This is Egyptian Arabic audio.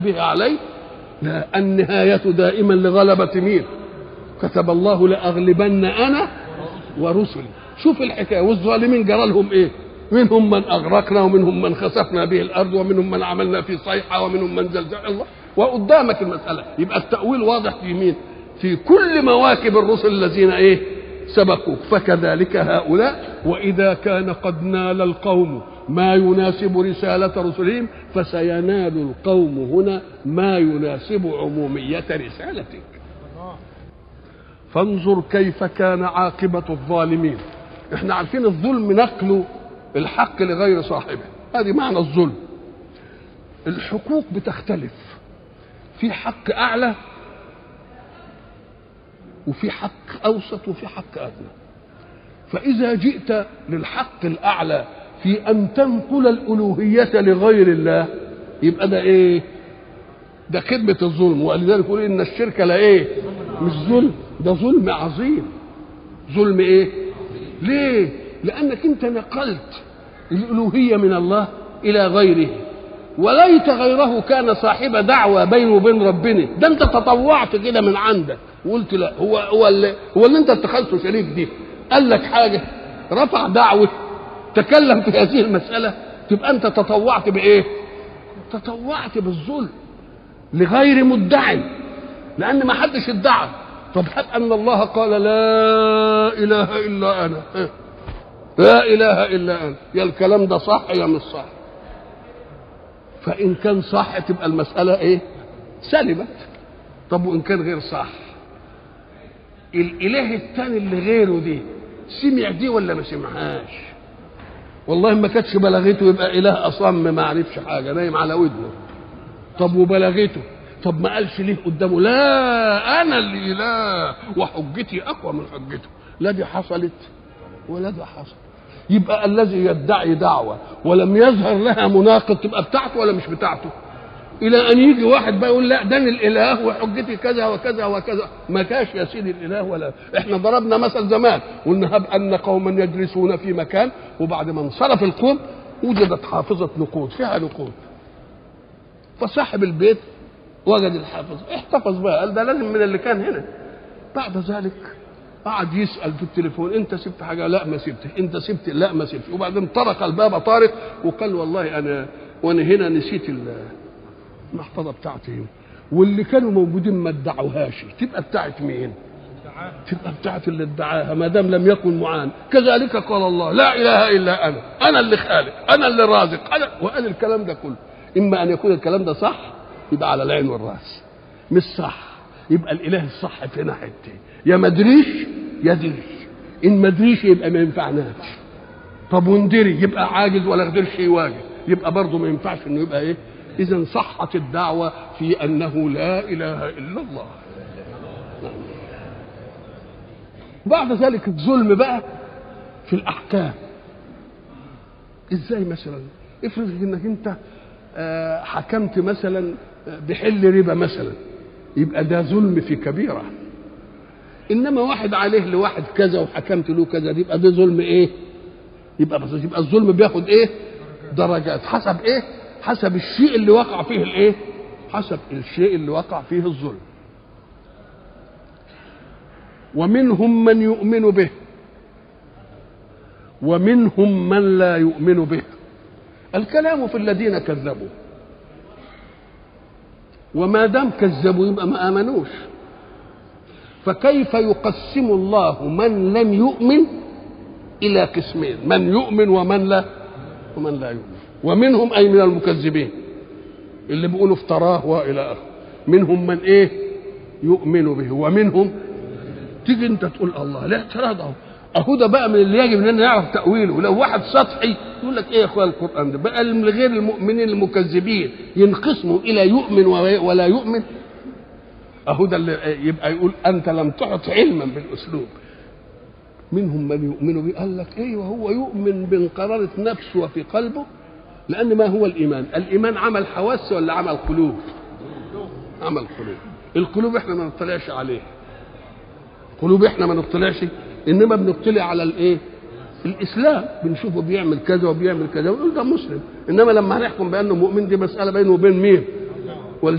به عليه لا النهاية دائما لغلبة مين كتب الله لأغلبن أنا ورسلي شوف الحكاية والظالمين جرى لهم إيه منهم من أغرقنا ومنهم من خسفنا به الأرض ومنهم من عملنا في صيحة ومنهم من زلزل الله وقدامك المسألة يبقى التأويل واضح في مين في كل مواكب الرسل الذين إيه سبقوك فكذلك هؤلاء وإذا كان قد نال القوم ما يناسب رسالة رسلهم فسينال القوم هنا ما يناسب عمومية رسالتك فانظر كيف كان عاقبة الظالمين احنا عارفين الظلم نقل الحق لغير صاحبه هذه معنى الظلم الحقوق بتختلف في حق أعلى وفي حق أوسط وفي حق أدنى فإذا جئت للحق الأعلى في أن تنقل الألوهية لغير الله يبقى ده إيه؟ ده خدمة الظلم ولذلك يقول إن الشرك لا إيه؟ مش ظلم ده ظلم عظيم ظلم إيه؟ ليه؟ لأنك أنت نقلت الألوهية من الله إلى غيره وليت غيره كان صاحب دعوة بينه وبين ربنا ده أنت تطوعت كده من عندك وقلت لا هو هو اللي هو اللي أنت اتخذته شريك دي قال لك حاجة رفع دعوة تكلم في هذه المسألة تبقى أنت تطوعت بإيه؟ تطوعت بالظلم لغير مدعي لأن ما حدش ادعى طب هب أن الله قال لا إله إلا أنا لا إله إلا أنا يا الكلام ده صح يا مش صح فإن كان صح تبقى المسألة إيه؟ سلمت طب وإن كان غير صح الإله الثاني اللي غيره دي سمع دي ولا ما سمعهاش؟ والله ما كانتش بلغته يبقى اله اصم ما عرفش حاجه نايم على ودنه طب وبلغته طب ما قالش ليه قدامه لا انا اللي اله وحجتي اقوى من حجته لا دي حصلت ولا ده حصل يبقى الذي يدعي دعوه ولم يظهر لها مناقض تبقى بتاعته ولا مش بتاعته الى ان يجي واحد بقى يقول لا ده أنا الاله وحجتي كذا وكذا وكذا ما كاش يا سيدي الاله ولا احنا ضربنا مثل زمان قلنا هب ان قوما يجلسون في مكان وبعد ما انصرف القوم وجدت حافظه نقود فيها نقود فصاحب البيت وجد الحافظ احتفظ بقى قال ده لازم من اللي كان هنا بعد ذلك قعد يسال في التليفون انت سبت حاجه لا ما سبتش انت سبت لا ما سبتش وبعدين طرق الباب طارق وقال والله انا وانا هنا نسيت المحفظه بتاعتي واللي كانوا موجودين ما ادعوهاش تبقى بتاعت مين؟ تبقى بتاعت اللي ادعاها ما دام لم يكن معان كذلك قال الله لا اله الا انا انا اللي خالق انا اللي رازق انا وقال الكلام ده كله اما ان يكون الكلام ده صح يبقى على العين والراس مش صح يبقى الاله الصح في ناحيتين يا مدريش يا دري ان مدريش يبقى ما ينفعناش طب وندري يبقى عاجز ولا قدرش يواجه يبقى برضه ما ينفعش انه يبقى ايه اذا صحت الدعوه في انه لا اله الا الله بعد ذلك الظلم بقى في الاحكام ازاي مثلا افرض انك انت آه، حكمت مثلا بحل ربا مثلا يبقى ده ظلم في كبيره انما واحد عليه لواحد كذا وحكمت له كذا يبقى ده ظلم ايه يبقى بس يبقى الظلم بياخد ايه درجات حسب ايه حسب الشيء اللي وقع فيه الايه حسب الشيء اللي وقع فيه الظلم ومنهم من يؤمن به ومنهم من لا يؤمن به الكلام في الذين كذبوا وما دام كذبوا يبقى ما امنوش فكيف يقسم الله من لم يؤمن الى قسمين من يؤمن ومن لا ومن لا يؤمن ومنهم اي من المكذبين اللي بيقولوا افتراه والى اخره منهم من ايه يؤمن به ومنهم تيجي انت تقول الله لا اعتراض اهو اهو ده بقى من اللي يجب اننا نعرف تاويله لو واحد سطحي يقول لك ايه يا اخويا القران ده بقى من غير المؤمنين المكذبين ينقسموا الى يؤمن ولا يؤمن اهو ده اللي يبقى يقول انت لم تعط علما بالاسلوب منهم من يؤمن به قال لك ايه وهو يؤمن بانقرارة نفسه وفي قلبه لان ما هو الايمان الايمان عمل حواس ولا عمل قلوب عمل قلوب القلوب احنا ما نطلعش عليه قلوب احنا ما نطلعش انما بنطلع على الايه الاسلام بنشوفه بيعمل كذا وبيعمل كذا ونقول ده مسلم انما لما هنحكم بانه مؤمن دي مساله بينه وبين مين